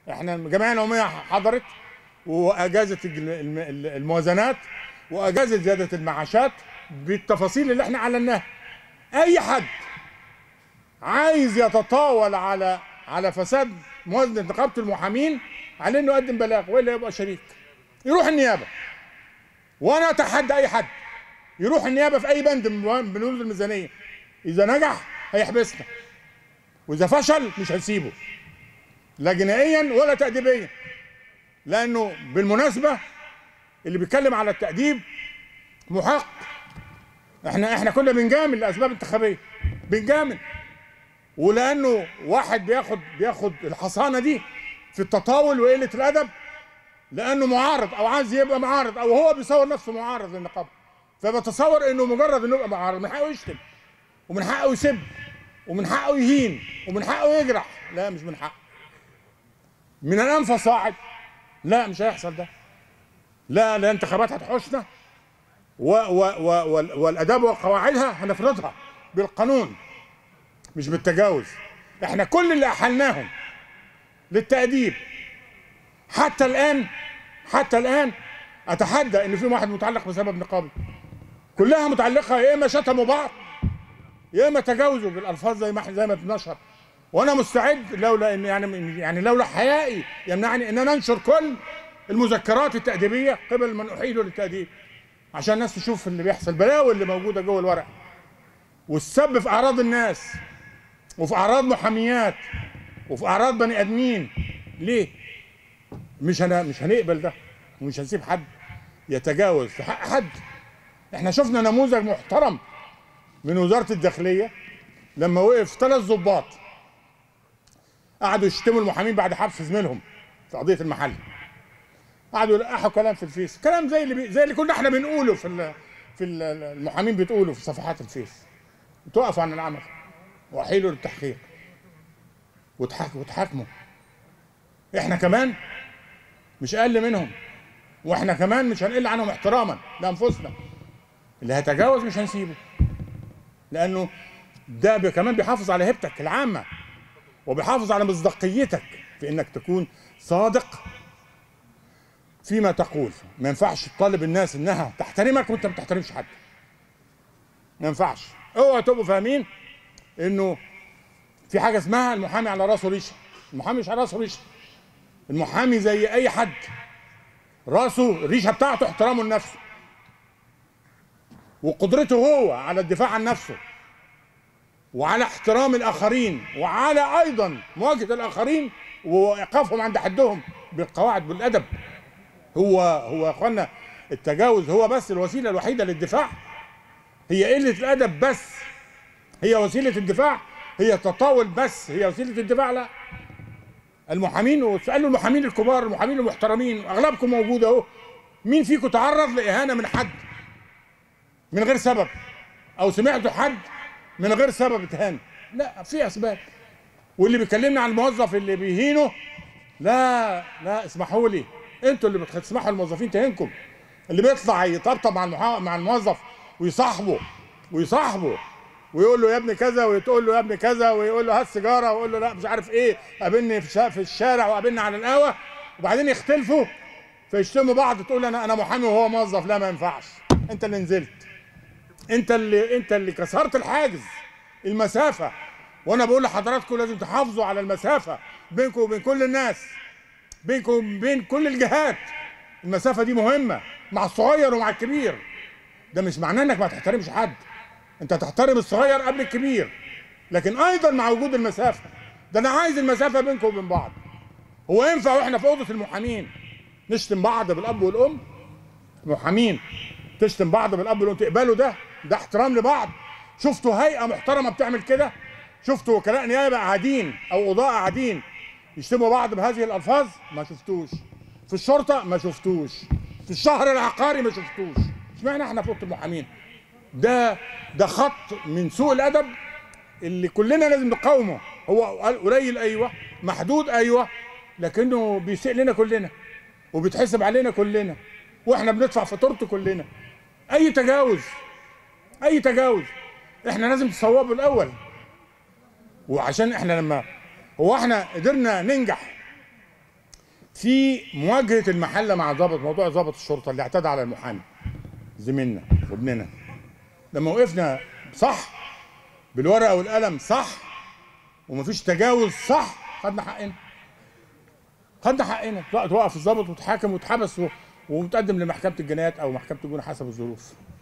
احنا الجمعيه العموميه حضرت واجازت الج- الم- الموازنات واجازت زياده المعاشات بالتفاصيل اللي احنا اعلناها اي حد عايز يتطاول على على فساد موازنه نقابه المحامين عليه انه يقدم بلاغ والا يبقى شريك يروح النيابه وانا اتحدى اي حد يروح النيابه في اي بند من بنود الميزانيه اذا نجح هيحبسنا واذا فشل مش هنسيبه لا جنائيا ولا تأديبيا لانه بالمناسبه اللي بيتكلم على التأديب محق احنا احنا كنا بنجامل لاسباب انتخابيه بنجامل ولانه واحد بياخد بياخد الحصانه دي في التطاول وقله الادب لانه معارض او عايز يبقى معارض او هو بيصور نفسه معارض للنقابه فبتصور انه مجرد انه يبقى معارض من حقه يشتم ومن حقه يسب ومن حقه يهين ومن حقه يجرح لا مش من حقه من الان فصاعد لا مش هيحصل ده لا لا انتخابات هتحوشنا و و و وال- والاداب وقواعدها هنفرضها بالقانون مش بالتجاوز احنا كل اللي احلناهم للتأديب حتى الان حتى الان اتحدى ان في واحد متعلق بسبب نقابي كلها متعلقه يا اما شتموا بعض يا اما تجاوزوا بالالفاظ زي ما زي ما اتنشر وانا مستعد لولا ان يعني يعني لولا حيائي يمنعني ان انا انشر كل المذكرات التأديبيه قبل من احيله للتأديب عشان الناس تشوف اللي بيحصل البلاوي اللي موجوده جوه الورق والسب في اعراض الناس وفي اعراض محاميات وفي اعراض بني ادمين ليه؟ مش هن... مش هنقبل ده ومش هنسيب حد يتجاوز في حق حد احنا شفنا نموذج محترم من وزاره الداخليه لما وقف ثلاث ضباط قعدوا يشتموا المحامين بعد حبس زميلهم في قضيه المحل قعدوا يلقحوا كلام في الفيس كلام زي اللي بي... زي اللي كنا احنا بنقوله في ال... في ال- المحامين بتقوله في صفحات الفيس توقفوا عن العمل واحيلوا للتحقيق وتحاك... وتحاكموا احنا كمان مش اقل منهم واحنا كمان مش هنقل عنهم احتراما لانفسنا اللي هيتجاوز مش هنسيبه لانه ده بي- كمان بيحافظ على هيبتك العامه وبيحافظ على مصداقيتك في انك تكون صادق فيما تقول ما ينفعش تطالب الناس انها تحترمك وانت ما بتحترمش حد ما ينفعش اوعوا تبقوا فاهمين انه في حاجه اسمها المحامي على راسه ريشه المحامي مش على راسه ريشه المحامي زي اي حد راسه الريشه بتاعته احترامه لنفسه وقدرته هو على الدفاع عن نفسه وعلى احترام الاخرين وعلى ايضا مواجهه الاخرين وايقافهم عند حدهم بالقواعد بالادب هو هو يا اخوانا التجاوز هو بس الوسيله الوحيده للدفاع هي قله الادب بس هي وسيله الدفاع هي تطاول بس هي وسيله الدفاع لا المحامين واسالوا المحامين الكبار المحامين المحترمين اغلبكم موجود اهو مين فيكم تعرض لاهانه من حد من غير سبب او سمعتوا حد من غير سبب اتهان لا في اسباب واللي بيكلمنا عن الموظف اللي بيهينه لا لا اسمحوا لي انتوا اللي بتسمحوا للموظفين تهينكم اللي بيطلع يطبطب مع المحا... مع الموظف ويصاحبه ويصاحبه ويقول له يا ابني كذا وتقول له يا ابني كذا ويقول له هات سيجاره ويقول له لا مش عارف ايه قابلني في, شا... في الشارع وقابلني على القهوه وبعدين يختلفوا فيشتموا بعض تقول انا انا محامي وهو موظف لا ما ينفعش انت اللي نزلت انت اللي انت اللي كسرت الحاجز المسافه وانا بقول لحضراتكم لازم تحافظوا على المسافه بينكم وبين كل الناس بينكم وبين كل الجهات المسافه دي مهمه مع الصغير ومع الكبير ده مش معناه انك ما تحترمش حد انت تحترم الصغير قبل الكبير لكن ايضا مع وجود المسافه ده انا عايز المسافه بينكم وبين بعض هو ينفع واحنا في اوضه المحامين نشتم بعض بالاب والام محامين تشتم بعض بالاب والام تقبلوا ده ده احترام لبعض شفتوا هيئه محترمه بتعمل كده شفتوا وكلاء نيابه قاعدين او قضاء قاعدين يشتموا بعض بهذه الالفاظ ما شفتوش في الشرطه ما شفتوش في الشهر العقاري ما شفتوش اشمعنى احنا في اوضه المحامين ده ده خط من سوء الادب اللي كلنا لازم نقاومه هو قليل ايوه محدود ايوه لكنه بيسيء لنا كلنا وبيتحسب علينا كلنا واحنا بندفع فاتورته كلنا اي تجاوز اي تجاوز احنا لازم تصوبه الاول وعشان احنا لما هو احنا قدرنا ننجح في مواجهه المحله مع ضابط موضوع ضابط الشرطه اللي اعتدى على المحامي زميلنا وابننا لما وقفنا صح بالورقه والقلم صح ومفيش تجاوز صح خدنا حقنا خدنا حقنا وقت وقف الضابط وتحاكم واتحبس و- ومتقدم لمحكمه الجنايات او محكمه الجنايات حسب الظروف